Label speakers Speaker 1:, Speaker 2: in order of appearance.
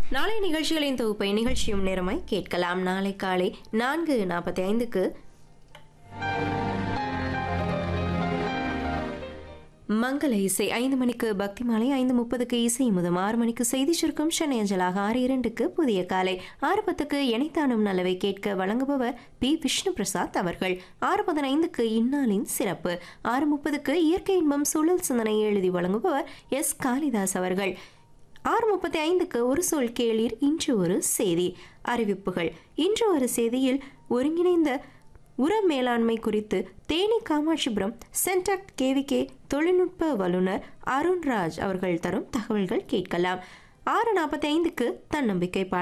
Speaker 1: நாளை நிகழ்ச்சிகளின் தொகுப்பை நிகழ்ச்சியும் நேரமாய் கேட்கலாம் நாளை காலை நான்கு நாற்பத்தி ஐந்துக்கு மங்கள இசை ஐந்து மணிக்கு பக்தி மாலை ஐந்து முப்பதுக்கு இசை முதம் ஆறு மணிக்கு செய்தி சுருக்கம் சென்னை அஞ்சலாக ஆறு இரண்டுக்கு புதிய காலை ஆறு பத்துக்கு இணைத்தானும் நல்லவை கேட்க வழங்குபவர் பி விஷ்ணு பிரசாத் அவர்கள் ஆறு பதினைந்துக்கு இந்நாளின் சிறப்பு ஆறு முப்பதுக்கு இயற்கை இன்பம் சுழல் சிந்தனையை எழுதி வழங்குபவர் எஸ் காளிதாஸ் அவர்கள் ஆறு முப்பத்தி ஐந்துக்கு ஒரு சொல் கேளீர் இன்று ஒரு செய்தி அறிவிப்புகள் இன்று ஒரு செய்தியில் ஒருங்கிணைந்த உர மேலாண்மை குறித்து தேனி காமாட்சிபுரம் சென்டாக் கேவிகே தொழில்நுட்ப வல்லுநர் அருண்ராஜ் அவர்கள் தரும் தகவல்கள் கேட்கலாம் ஆறு நாற்பத்தி ஐந்துக்கு தன்னம்பிக்கை பாடல்